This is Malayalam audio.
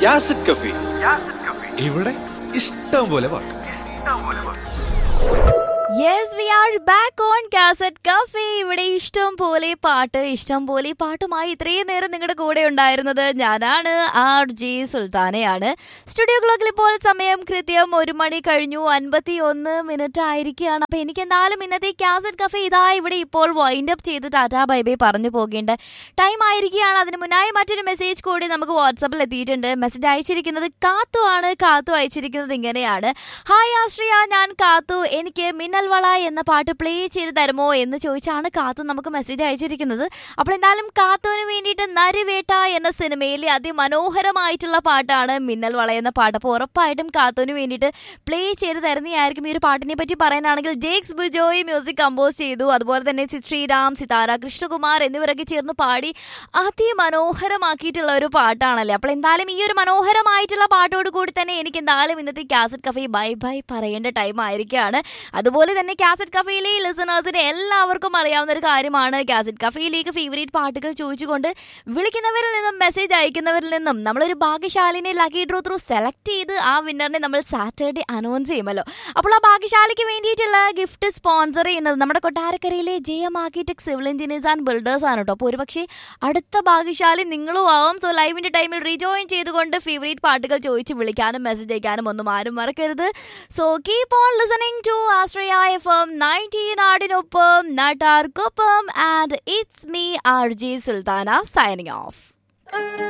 യാസിഡ് കഫി ഇവിടെ ഇഷ്ടം പോലെ പാട്ട് yes we are back on cassette cafe ഇവിടെ ഇഷ്ടം പോലെ പാട്ട് ഇഷ്ടം പോലെ പാട്ടുമായി ഇത്രയും നേരം നിങ്ങളുടെ കൂടെ ഉണ്ടായിരുന്നത് ഞാനാണ് ആർ ജി സുൽത്താനയാണ് സ്റ്റുഡിയോ ക്ലോക്കിൽ ഇപ്പോൾ സമയം കൃത്യം ഒരു മണി കഴിഞ്ഞു അൻപത്തി ഒന്ന് മിനിറ്റ് ആയിരിക്കുകയാണ് അപ്പൊ എനിക്ക് എന്തായാലും ഇന്നത്തെ കാസറ്റ് കഫേ ഇതാ ഇവിടെ ഇപ്പോൾ വൈൻഡ് അപ്പ് ചെയ്ത് ടാറ്റാ ബൈ ബൈ പറഞ്ഞു പോകേണ്ട ടൈം ആയിരിക്കുകയാണ് അതിന് മുന്നായി മറ്റൊരു മെസ്സേജ് കൂടി നമുക്ക് വാട്സപ്പിൽ എത്തിയിട്ടുണ്ട് മെസ്സേജ് അയച്ചിരിക്കുന്നത് കാത്തു ആണ് കാത്തു അയച്ചിരിക്കുന്നത് ഇങ്ങനെയാണ് ഹായ് ആശ്രിയ ഞാൻ കാത്തു എനിക്ക് മിന്നൽ വള എന്ന പാട്ട് പ്ലേ ചെയ്ത് തരുമോ എന്ന് ചോദിച്ചാണ് കാത്തു നമുക്ക് മെസ്സേജ് അയച്ചിരിക്കുന്നത് അപ്പോൾ എന്തായാലും കാത്തുവിന് വേണ്ടിയിട്ട് നരിവേട്ട എന്ന സിനിമയിലെ അതിമനോഹരമായിട്ടുള്ള പാട്ടാണ് മിന്നൽ വള എന്ന പാട്ട് അപ്പോൾ ഉറപ്പായിട്ടും കാത്തുവിന് വേണ്ടിയിട്ട് പ്ലേ ചെയ്ത് തരുന്നതായിരിക്കും ഈ ഒരു പാട്ടിനെ പറ്റി പറയാനാണെങ്കിൽ ജേക്സ് ബുജോയ് മ്യൂസിക് കമ്പോസ് ചെയ്തു അതുപോലെ തന്നെ സി- ശ്രീറാം സിതാര കൃഷ്ണകുമാർ എന്നിവരൊക്കെ ചേർന്ന് പാടി അതിമനോഹരമാക്കിയിട്ടുള്ള ഒരു പാട്ടാണല്ലേ അപ്പോൾ എന്തായാലും ഈ ഒരു മനോഹരമായിട്ടുള്ള പാട്ടോട് കൂടി തന്നെ എനിക്ക് എന്തായാലും ഇന്നത്തെ കാസറ്റ് കഫേ ബൈ ബൈ പറയേണ്ട ടൈം ആയിരിക്കുകയാണ് അതുപോലെ തന്നെ കാസറ്റ് കഫേയിലെ ലിസണേഴ്സിന് എല്ലാവർക്കും അറിയാവുന്ന ഒരു കാര്യമാണ് കാസറ്റ് കഫേയിലേക്ക് ഫേവറേറ്റ് പാട്ടുകൾ ചോദിച്ചുകൊണ്ട് വിളിക്കുന്നവരിൽ നിന്നും മെസ്സേജ് അയക്കുന്നവരിൽ നിന്നും നമ്മളൊരു ഭാഗ്യശാലിനെ ലക്കി ഡ്രോ ത്രൂ സെലക്ട് ചെയ്ത് ആ വിന്നറിനെ നമ്മൾ സാറ്റർഡേ അനൗൺസ് ചെയ്യുമല്ലോ അപ്പോൾ ആ ഭാഗ്യശാലിക്ക് വേണ്ടിയിട്ടുള്ള ഗിഫ്റ്റ് സ്പോൺസർ ചെയ്യുന്നത് നമ്മുടെ കൊട്ടാരക്കരയിലെ J M architect civil engineers and builders ആണ് കേട്ടോ അപ്പോൾ ഒരുപക്ഷെ അടുത്ത ഭാഗ്യശാലി നിങ്ങളും ആവും സോ ലൈവിന്റെ ടൈമിൽ റീജോയിൻ ചെയ്തുകൊണ്ട് ഫേവറേറ്റ് പാട്ടുകൾ ചോദിച്ച് വിളിക്കാനും മെസ്സേജ് അയക്കാനും ഒന്നും ആരും മറക്കരുത് so keep on listening to Ashraya F M nineteen നാടിനൊപ്പം നാട്ടാർക്കൊപ്പം and it's me R J Sultana signing of